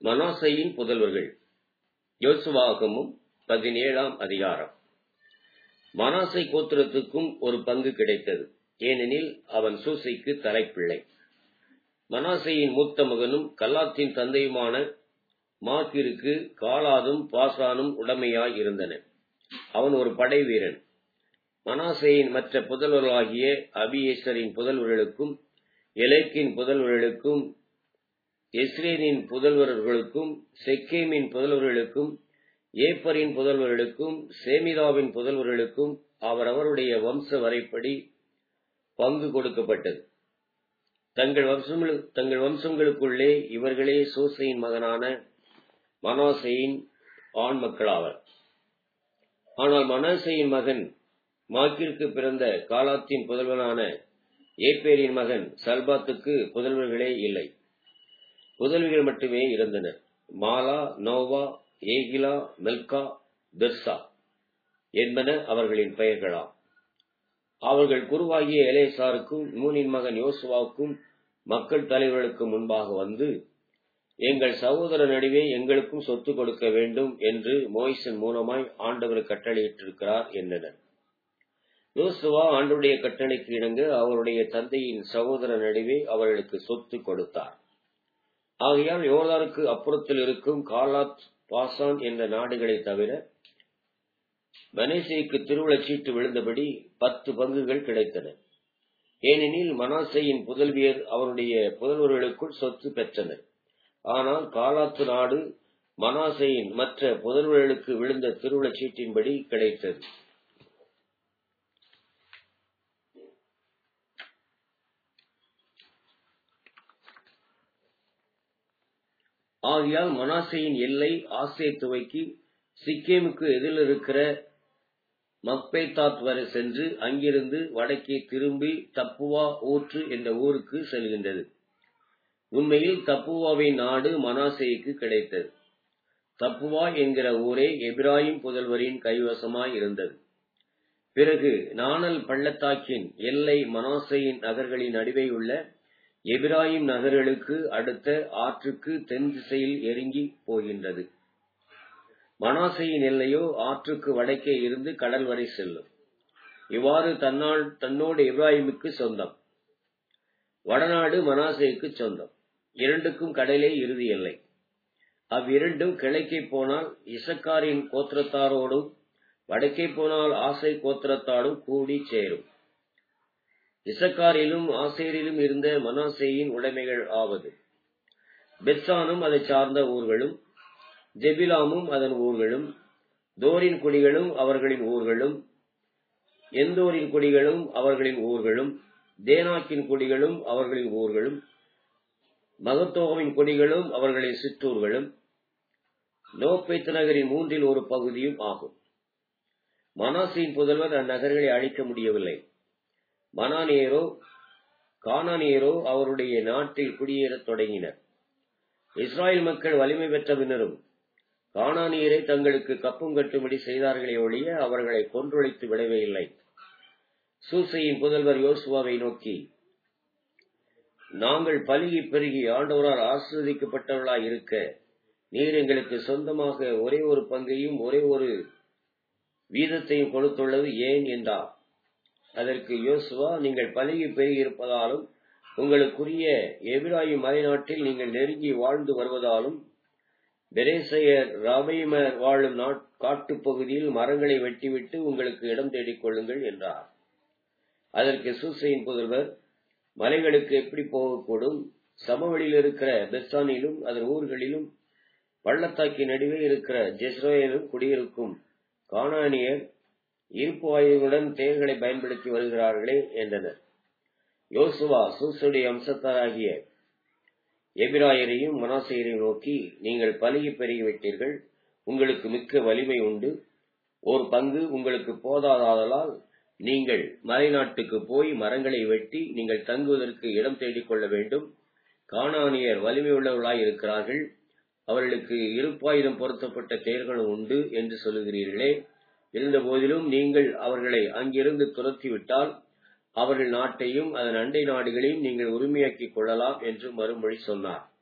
மனாசையின் புதல்வர்கள் யோசுவாகமும் பதினேழாம் அதிகாரம் மனாசை கோத்திரத்துக்கும் ஒரு பங்கு கிடைத்தது ஏனெனில் அவன் சூசைக்கு தலைப்பிள்ளை மனாசையின் மூத்த மகனும் கல்லாத்தின் தந்தையுமான மாக்கிற்கு காலாதும் பாசானும் உடமையாய் இருந்தன அவன் ஒரு படை வீரன் மனாசையின் மற்ற புதல்வர்களாகிய அபியேசரின் புதல்வர்களுக்கும் எலேக்கின் புதல்வர்களுக்கும் எஸ்ரேனின் புதல்வர்களுக்கும் செக்கேமின் புதல்வர்களுக்கும் ஏப்பரின் புதல்வர்களுக்கும் சேமிதாவின் புதல்வர்களுக்கும் அவரவருடைய வம்ச வரைப்படி பங்கு கொடுக்கப்பட்டது தங்கள் வம்சங்கள் தங்கள் வம்சங்களுக்குள்ளே இவர்களே சூசையின் மகனான மனாசையின் ஆண் மக்களாவர் ஆனால் மனாசையின் மகன் மாக்கிற்கு பிறந்த காலாத்தின் புதல்வனான ஏப்பேரின் மகன் சல்பாத்துக்கு புதல்வர்களே இல்லை புதல்விகள் மட்டுமே இருந்தனர் மாலா நோவா ஏகிலா மெல்கா பெர்சா என்பன அவர்களின் பெயர்களாம் அவர்கள் குருவாகிய எலேசாருக்கும் நூனின் மகன் யோசுவாவுக்கும் மக்கள் தலைவர்களுக்கு முன்பாக வந்து எங்கள் சகோதர நடுவே எங்களுக்கும் சொத்து கொடுக்க வேண்டும் என்று மோய்சன் மூலமாய் ஆண்டவர் கட்டளையிட்டிருக்கிறார் என்றனர் யோசுவா ஆண்டுடைய கட்டளைக்கு இணங்க அவருடைய தந்தையின் சகோதர நடுவே அவர்களுக்கு சொத்து கொடுத்தார் ஆகையால் யோர்தானுக்கு அப்புறத்தில் இருக்கும் காலாத் பாசான் என்ற நாடுகளை தவிர மனேசைக்கு திருவிழச்சீட்டு விழுந்தபடி பத்து பங்குகள் கிடைத்தன ஏனெனில் மனாசையின் புதல்வியர் அவருடைய புதல்வர்களுக்குள் சொத்து பெற்றனர் ஆனால் காலாத்து நாடு மனாசையின் மற்ற புதல்வர்களுக்கு விழுந்த திருவிழச்சீட்டின்படி கிடைத்தது ஆகையால் மனாசையின் எல்லை ஆசே துவைக்கு சிக்கேமுக்கு எதிரில் இருக்கிற மக்பேத்தாத் வரை சென்று அங்கிருந்து வடக்கே திரும்பி தப்புவா ஊற்று என்ற ஊருக்கு செல்கின்றது உண்மையில் தப்புவாவின் நாடு மனாசேக்கு கிடைத்தது தப்புவா என்கிற ஊரே எப்ராஹிம் புதல்வரின் கைவசமாய் இருந்தது பிறகு நாணல் பள்ளத்தாக்கின் எல்லை மனாசையின் நகர்களின் நடுவே உள்ள எபிராயிம் நகர்களுக்கு அடுத்த ஆற்றுக்கு தென் திசையில் எருங்கி போகின்றது மனாசையின் எல்லையோ ஆற்றுக்கு வடக்கே இருந்து கடல் வரை செல்லும் இவ்வாறு தன்னால் தன்னோடு இப்ராஹிமுக்கு சொந்தம் வடநாடு மனாசைக்கு சொந்தம் இரண்டுக்கும் கடலே இறுதி எல்லை அவ்விரண்டும் கிழக்கே போனால் இசக்காரின் கோத்திரத்தாரோடும் வடக்கே போனால் ஆசை கோத்திரத்தாரும் கூடி சேரும் இசக்காரிலும் ஆசேரிலும் இருந்த மனாசேயின் உடைமைகள் ஆவது பெத்சானும் அதை சார்ந்த ஊர்களும் ஜெபிலாமும் அதன் ஊர்களும் தோரின் குடிகளும் அவர்களின் ஊர்களும் எந்தோரின் குடிகளும் அவர்களின் ஊர்களும் தேனாக்கின் குடிகளும் அவர்களின் ஊர்களும் மகத்தோகமின் குடிகளும் அவர்களின் சிற்றூர்களும் நோப்பைத்து நகரின் மூன்றில் ஒரு பகுதியும் ஆகும் மனாசியின் புதல்வர் அந்நகர்களை அழிக்க முடியவில்லை மனானியரோ கானானியரோ அவருடைய நாட்டில் குடியேறத் தொடங்கினர் இஸ்ராயல் மக்கள் வலிமை பெற்ற பின்னரும் கானானியரை தங்களுக்கு கப்பும் கட்டும்படி செய்தார்களே ஒழிய அவர்களை கொன்றொழித்து விடவே இல்லை சூசையின் புதல்வர் யோசுவாவை நோக்கி நாங்கள் பலுகி பெருகி ஆண்டவரால் ஆசிர்வதிக்கப்பட்டவர்களாய் இருக்க நீர் எங்களுக்கு சொந்தமாக ஒரே ஒரு பங்கையும் ஒரே ஒரு வீதத்தையும் கொடுத்துள்ளது ஏன் என்றார் அதற்கு யோசுவா நீங்கள் பலுகி பெருகி இருப்பதாலும் உங்களுக்குரிய எபிராயும் மலைநாட்டில் நீங்கள் நெருங்கி வாழ்ந்து வருவதாலும் பெரேசையர் ரபைமர் வாழும் காட்டுப் பகுதியில் மரங்களை வெட்டிவிட்டு உங்களுக்கு இடம் தேடிக் கொள்ளுங்கள் என்றார் அதற்கு சூசையின் புதல்வர் மலைகளுக்கு எப்படி போகக்கூடும் சமவெளியில் இருக்கிற பெஸ்தானிலும் அதன் ஊர்களிலும் பள்ளத்தாக்கி நடுவே இருக்கிற ஜெஸ்ரோயிலும் குடியிருக்கும் கானானியர் இருப்பு ஆயுதங்களுடன் தேர்களை பயன்படுத்தி வருகிறார்களே என்றனர் யோசுவா சூசுடைய அம்சத்தாராகிய எபிராயரையும் மனாசையரையும் நோக்கி நீங்கள் பலுகி பெருகிவிட்டீர்கள் உங்களுக்கு மிக்க வலிமை உண்டு ஒரு பங்கு உங்களுக்கு போதாதாதலால் நீங்கள் மலைநாட்டுக்கு போய் மரங்களை வெட்டி நீங்கள் தங்குவதற்கு இடம் தேடிக் கொள்ள வேண்டும் காணானியர் வலிமை உள்ளவர்களாய் இருக்கிறார்கள் அவர்களுக்கு இருப்பாயுதம் பொருத்தப்பட்ட தேர்களும் உண்டு என்று சொல்லுகிறீர்களே இருந்த போதிலும் நீங்கள் அவர்களை அங்கிருந்து துரத்திவிட்டால் அவர்கள் நாட்டையும் அதன் அண்டை நாடுகளையும் நீங்கள் உரிமையாக்கிக் கொள்ளலாம் என்று மறுமொழி சொன்னார்